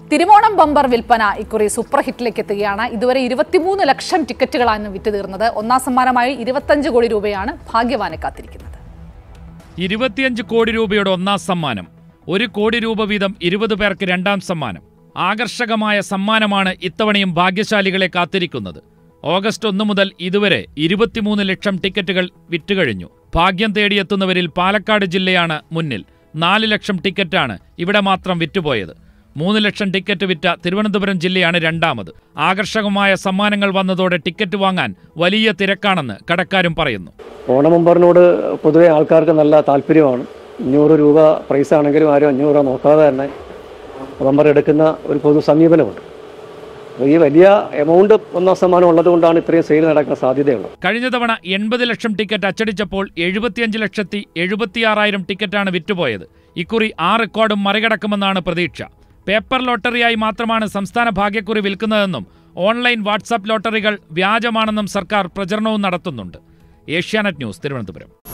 Thiruvonam bumper വിൽപ്പന ഇക്കുറി super ഹിറ്റിലേക്ക് എത്തുകയാണ് ഇതുവരെ ഇരുപത്തിമൂന്ന് ലക്ഷം ടിക്കറ്റുകളാണ് വിറ്റ് തീർന്നത് ഒന്നാം സമ്മാനമായി ഇരുപത്തഞ്ച് കോടി രൂപയാണ് ഭാഗ്യവാനെ കാത്തിരിക്കുന്നത് ഇരുപത്തിയഞ്ച് കോടി രൂപയുടെ ഒന്നാം സമ്മാനം ഒരു കോടി രൂപ വീതം ഇരുപത് പേർക്ക് രണ്ടാം സമ്മാനം ആകർഷകമായ സമ്മാനമാണ് ഇത്തവണയും ഭാഗ്യശാലികളെ കാത്തിരിക്കുന്നത് ഓഗസ്റ്റ് ഒന്ന് മുതൽ ഇതുവരെ ഇരുപത്തിമൂന്ന് ലക്ഷം ടിക്കറ്റുകൾ വിറ്റുകഴിഞ്ഞു ഭാഗ്യം തേടിയെത്തുന്നവരിൽ പാലക്കാട് ജില്ലയാണ് മുന്നിൽ നാല് ലക്ഷം ടിക്കറ്റാണ് ഇവിടെ മാത്രം വിറ്റുപോയത് മൂന്ന് ലക്ഷം ടിക്കറ്റ് വിറ്റ തിരുവനന്തപുരം ജില്ലയാണ് രണ്ടാമത് ആകർഷകമായ സമ്മാനങ്ങൾ വന്നതോടെ ടിക്കറ്റ് വാങ്ങാൻ വലിയ തിരക്കാണെന്ന് കടക്കാരും പറയുന്നു ഓണമമ്പറിനോട് പൊതുവെ ആൾക്കാർക്ക് നല്ല താല്പര്യമാണ് അഞ്ഞൂറ് രൂപ പ്രൈസ് ആണെങ്കിലും ആരും അഞ്ഞൂറ് രൂപ നോക്കാതെ തന്നെ ബമ്പർ എടുക്കുന്ന ഒരു പൊതു സമീപനമുണ്ട് അപ്പോൾ ഈ വലിയ എമൗണ്ട് ഒന്നാം സമ്മാനം ഉള്ളത് കൊണ്ടാണ് ഇത്രയും സെയിൽ നടക്കാൻ സാധ്യതയുള്ളത് കഴിഞ്ഞ തവണ എൺപത് ലക്ഷം ടിക്കറ്റ് അച്ചടിച്ചപ്പോൾ എഴുപത്തിയഞ്ച് ലക്ഷത്തി എഴുപത്തിയാറായിരം ടിക്കറ്റാണ് വിറ്റുപോയത് ഇക്കുറി ആ റെക്കോർഡും മറികടക്കുമെന്നാണ് പ്രതീക്ഷ പേപ്പർ ലോട്ടറിയായി മാത്രമാണ് സംസ്ഥാന ഭാഗ്യക്കുറി വിൽക്കുന്നതെന്നും ഓൺലൈൻ വാട്സാപ്പ് ലോട്ടറികൾ വ്യാജമാണെന്നും സർക്കാർ പ്രചരണവും നടത്തുന്നുണ്ട് ഏഷ്യാനെറ്റ് ന്യൂസ് തിരുവനന്തപുരം